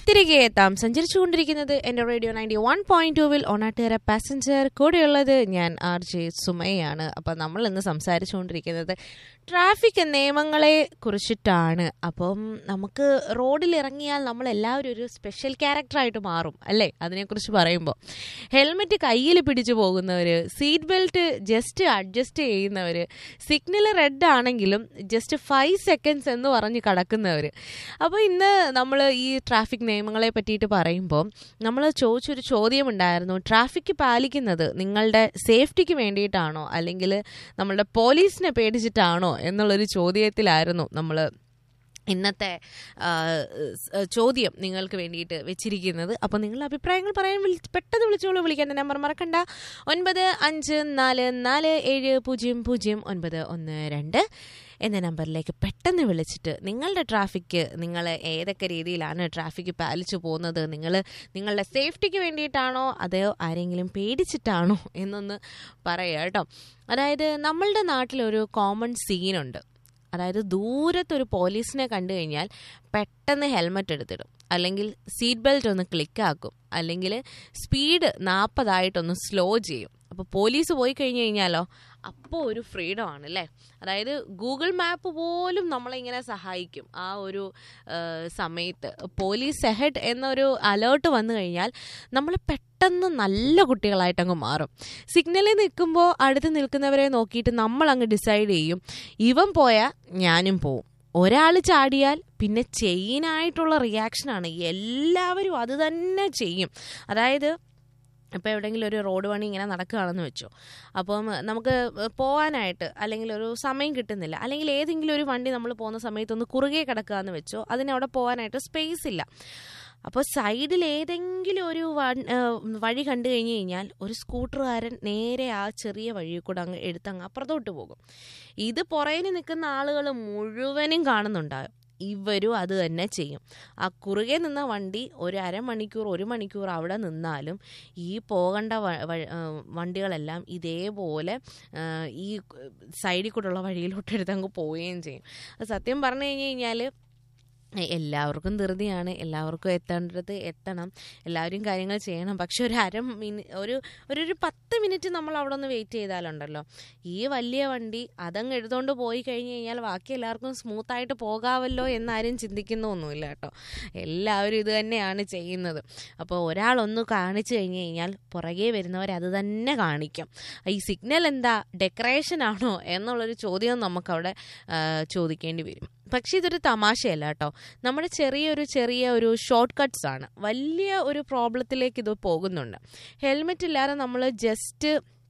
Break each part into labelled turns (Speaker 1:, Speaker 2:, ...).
Speaker 1: തിരികെ എത്താം സഞ്ചരിച്ചുകൊണ്ടിരിക്കുന്നത് എൻ്റെ റേഡിയോ നയൻറ്റി വൺ പോയിന്റ് ടൂവിൽ ഓണാട്ടുകര പാസഞ്ചർ കൂടെയുള്ളത് ഞാൻ ആർ ജെ സുമയാണ് അപ്പം നമ്മൾ ഇന്ന് സംസാരിച്ചുകൊണ്ടിരിക്കുന്നത് ട്രാഫിക് നിയമങ്ങളെ കുറിച്ചിട്ടാണ് അപ്പം നമുക്ക് റോഡിൽ ഇറങ്ങിയാൽ നമ്മൾ എല്ലാവരും ഒരു സ്പെഷ്യൽ ക്യാരക്ടറായിട്ട് മാറും അല്ലേ അതിനെക്കുറിച്ച് പറയുമ്പോൾ ഹെൽമെറ്റ് കയ്യിൽ പിടിച്ചു പോകുന്നവർ സീറ്റ് ബെൽറ്റ് ജസ്റ്റ് അഡ്ജസ്റ്റ് ചെയ്യുന്നവർ സിഗ്നൽ റെഡ് ആണെങ്കിലും ജസ്റ്റ് ഫൈവ് സെക്കൻഡ്സ് എന്ന് പറഞ്ഞ് കടക്കുന്നവർ അപ്പോൾ ഇന്ന് നമ്മൾ ഈ ട്രാഫിക് നിയമങ്ങളെ പറ്റിയിട്ട് പറയുമ്പോൾ നമ്മൾ ചോദിച്ചൊരു ചോദ്യമുണ്ടായിരുന്നു ട്രാഫിക് പാലിക്കുന്നത് നിങ്ങളുടെ സേഫ്റ്റിക്ക് വേണ്ടിയിട്ടാണോ അല്ലെങ്കിൽ നമ്മളുടെ പോലീസിനെ പേടിച്ചിട്ടാണോ എന്നുള്ളൊരു ചോദ്യത്തിലായിരുന്നു നമ്മൾ ഇന്നത്തെ ആ, സ് ചോദ്യം നിങ്ങൾക്ക് വേണ്ടിയിട്ട് വെച്ചിരിക്കുന്നത് അപ്പോൾ നിങ്ങളുടെ അഭിപ്രായങ്ങൾ പറയാൻ വിളി പെട്ടെന്ന് വിളിച്ചോളൂ വിളിക്കേണ്ട നമ്പർ മറക്കണ്ട ഒൻപത് അഞ്ച് നാല് നാല് ഏഴ് പൂജ്യം പൂജ്യം ഒൻപത് ഒന്ന് രണ്ട് എന്ന നമ്പറിലേക്ക് പെട്ടെന്ന് വിളിച്ചിട്ട് നിങ്ങളുടെ ട്രാഫിക്ക് നിങ്ങൾ ഏതൊക്കെ രീതിയിലാണ് ട്രാഫിക്ക് പാലിച്ചു പോകുന്നത് നിങ്ങൾ നിങ്ങളുടെ സേഫ്റ്റിക്ക് വേണ്ടിയിട്ടാണോ അതോ ആരെങ്കിലും പേടിച്ചിട്ടാണോ എന്നൊന്ന് പറയുക കേട്ടോ അതായത് നമ്മളുടെ നാട്ടിലൊരു കോമൺ സീനുണ്ട് അതായത് ദൂരത്തൊരു പോലീസിനെ കണ്ടു കഴിഞ്ഞാൽ പെട്ടെന്ന് ഹെൽമെറ്റ് എടുത്തിടും അല്ലെങ്കിൽ സീറ്റ് ബെൽറ്റ് ഒന്ന് ക്ലിക്ക് ആക്കും അല്ലെങ്കിൽ സ്പീഡ് നാൽപ്പതായിട്ടൊന്ന് സ്ലോ ചെയ്യും അപ്പോൾ പോലീസ് പോയി കഴിഞ്ഞ് കഴിഞ്ഞാലോ അപ്പോൾ ഒരു ഫ്രീഡം ആണ് അല്ലേ അതായത് ഗൂഗിൾ മാപ്പ് പോലും നമ്മളെ ഇങ്ങനെ സഹായിക്കും ആ ഒരു ആ, സമയത്ത് പോലീസ് എഹെഡ് എന്നൊരു അലേർട്ട് വന്നു കഴിഞ്ഞാൽ നമ്മൾ പെട്ടെന്ന് നല്ല കുട്ടികളായിട്ടങ്ങ് മാറും സിഗ്നലിൽ നിൽക്കുമ്പോൾ അടുത്ത് നിൽക്കുന്നവരെ നോക്കിയിട്ട് നമ്മൾ അങ്ങ് ഡിസൈഡ് ചെയ്യും ഇവൻ പോയാൽ ഞാനും പോവും ഒരാൾ ചാടിയാൽ പിന്നെ ചെയിനായിട്ടുള്ള റിയാക്ഷനാണ് എല്ലാവരും അത് തന്നെ ചെയ്യും അതായത് ഇപ്പോൾ എവിടെയെങ്കിലും ഒരു റോഡ് പണി ഇങ്ങനെ നടക്കുകയാണെന്ന് വെച്ചോ അപ്പം നമുക്ക് പോകാനായിട്ട് അല്ലെങ്കിൽ ഒരു സമയം കിട്ടുന്നില്ല അല്ലെങ്കിൽ ഏതെങ്കിലും ഒരു വണ്ടി നമ്മൾ പോകുന്ന സമയത്തൊന്ന് കുറുകെ കിടക്കുകയെന്ന് വെച്ചോ അതിനവിടെ പോകാനായിട്ട് സ്പേസ് ഇല്ല അപ്പോൾ സൈഡിൽ ഏതെങ്കിലും ഒരു വൺ- ആ, വഴി കണ്ടു കഴിഞ്ഞ് കഴിഞ്ഞാൽ ഒരു സ്കൂട്ടറുകാരൻ നേരെ ആ ചെറിയ വഴിയിൽ കൂടെ അങ്ങ് എടുത്തങ്ങ് അപ്പുറത്തോട്ട് പോകും ഇത് പുറകിന് നിൽക്കുന്ന ആളുകൾ മുഴുവനും കാണുന്നുണ്ടാകും ഇവരും അത് തന്നെ ചെയ്യും ആ കുറുകെ നിന്ന വണ്ടി ഒരു അരമണിക്കൂർ ഒരു മണിക്കൂർ അവിടെ നിന്നാലും ഈ പോകേണ്ട വ- വ- ആ, വണ്ടികളെല്ലാം ഇതേപോലെ ആ, ഈ സൈഡിൽ കൂടെയുള്ള വഴിയിലോട്ട് എടുത്തങ്ങ് പോവുകയും ചെയ്യും അത് സത്യം പറഞ്ഞു കഴിഞ്ഞ് കഴിഞ്ഞാൽ എല്ലാവർക്കും ധൃതിയാണ് എല്ലാവർക്കും എത്തേണ്ടത് എത്തണം എല്ലാവരും കാര്യങ്ങൾ ചെയ്യണം പക്ഷെ ഒരു അര മിനി ഒരു ഒരു ഒരു പത്ത് മിനിറ്റ് നമ്മൾ അവിടെ ഒന്ന് വെയിറ്റ് ചെയ്താലുണ്ടല്ലോ ഈ വലിയ വണ്ടി അതങ്ങ് എടുത്തുകൊണ്ട് പോയി കഴിഞ്ഞ് കഴിഞ്ഞാൽ ബാക്കി എല്ലാവർക്കും സ്മൂത്തായിട്ട് പോകാമല്ലോ എന്നാരും ചിന്തിക്കുന്നൊന്നുമില്ല കേട്ടോ എല്ലാവരും ഇത് തന്നെയാണ് ചെയ്യുന്നത് അപ്പോൾ ഒരാളൊന്ന് കാണിച്ചു കഴിഞ്ഞ് കഴിഞ്ഞാൽ പുറകെ വരുന്നവർ അത് തന്നെ കാണിക്കും ഈ സിഗ്നൽ എന്താ ഡെക്കറേഷൻ ആണോ എന്നുള്ളൊരു ചോദ്യം നമുക്കവിടെ ആ, ചോദിക്കേണ്ടി വരും പക്ഷേ ഇതൊരു തമാശയല്ല കേട്ടോ നമ്മുടെ ചെറിയൊരു ചെറിയ ഒരു ഷോർട്ട് കട്ട്സ് ആണ് വലിയ ഒരു പ്രോബ്ലത്തിലേക്ക് ഇത് പോകുന്നുണ്ട് ഹെൽമെറ്റ് ഇല്ലാതെ നമ്മൾ ജസ്റ്റ്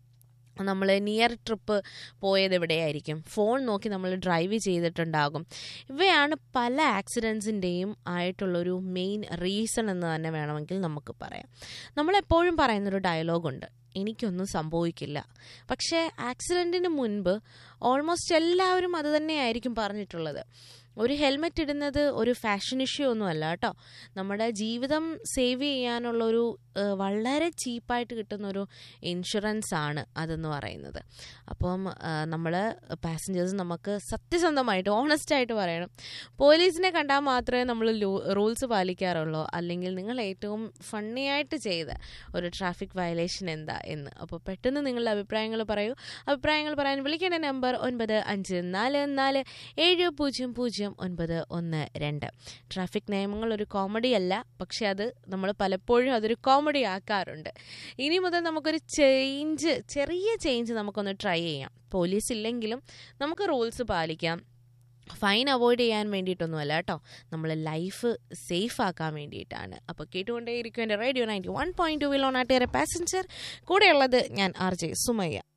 Speaker 1: നമ്മൾ നിയർ ട്രിപ്പ് പോയത് എവിടെയായിരിക്കും ഫോൺ നോക്കി നമ്മൾ ഡ്രൈവ് ചെയ്തിട്ടുണ്ടാകും ഇവയാണ് പല ആക്സിഡൻസിൻ്റെയും ആയിട്ടുള്ളൊരു മെയിൻ റീസൺ എന്ന് തന്നെ വേണമെങ്കിൽ നമുക്ക് പറയാം നമ്മളെപ്പോഴും പറയുന്നൊരു ഡയലോഗുണ്ട് എനിക്കൊന്നും സംഭവിക്കില്ല പക്ഷേ ആക്സിഡൻറ്റിന് മുൻപ് ഓൾമോസ്റ്റ് എല്ലാവരും അത് തന്നെയായിരിക്കും പറഞ്ഞിട്ടുള്ളത് ഒരു ഹെൽമെറ്റ് ഇടുന്നത് ഒരു ഫാഷൻ ഇഷ്യൂ ഒന്നും അല്ല കേട്ടോ നമ്മുടെ ജീവിതം സേവ് ചെയ്യാനുള്ള ഒരു ഏഹ്, വളരെ ചീപ്പായിട്ട് കിട്ടുന്ന ഒരു ഇൻഷുറൻസ് ആണ് അതെന്ന് പറയുന്നത് അപ്പം നമ്മൾ പാസഞ്ചേഴ്സ് നമുക്ക് സത്യസന്ധമായിട്ട് ഓണസ്റ്റ് ആയിട്ട് പറയണം പോലീസിനെ കണ്ടാൽ മാത്രമേ നമ്മൾ റൂൾസ് പാലിക്കാറുള്ളൂ അല്ലെങ്കിൽ നിങ്ങൾ ഏറ്റവും ഫണ്ണി ആയിട്ട് ചെയ്ത ഒരു ട്രാഫിക് വയലേഷൻ എന്താ എന്ന് അപ്പോൾ പെട്ടെന്ന് നിങ്ങളുടെ അഭിപ്രായങ്ങൾ പറയൂ അഭിപ്രായങ്ങൾ പറയാൻ വിളിക്കേണ്ട നമ്പർ ഒൻപത് അഞ്ച് നാല് നാല് ഏഴ് പൂജ്യം പൂജ്യം ഒൻപത് ഒന്ന് രണ്ട് ട്രാഫിക് നിയമങ്ങൾ ഒരു കോമഡി അല്ല പക്ഷെ അത് നമ്മൾ പലപ്പോഴും അതൊരു കോമഡി ആക്കാറുണ്ട് ഇനി മുതൽ നമുക്കൊരു ചേഞ്ച് ചെറിയ ചേഞ്ച് നമുക്കൊന്ന് ട്രൈ ചെയ്യാം പോലീസ് ഇല്ലെങ്കിലും നമുക്ക് റൂൾസ് പാലിക്കാം ഫൈൻ അവോയ്ഡ് ചെയ്യാൻ വേണ്ടിയിട്ടൊന്നുമല്ല കേട്ടോ നമ്മൾ ലൈഫ് സേഫ് ആക്കാൻ വേണ്ടിയിട്ടാണ് അപ്പോൾ കേട്ടുകൊണ്ടേയിരിക്കും എൻ്റെ radio ninety one point two will on ആട്ടേറെ പാസഞ്ചർ കൂടെയുള്ളത് ഞാൻ ആർ ജെ സുമയ്യ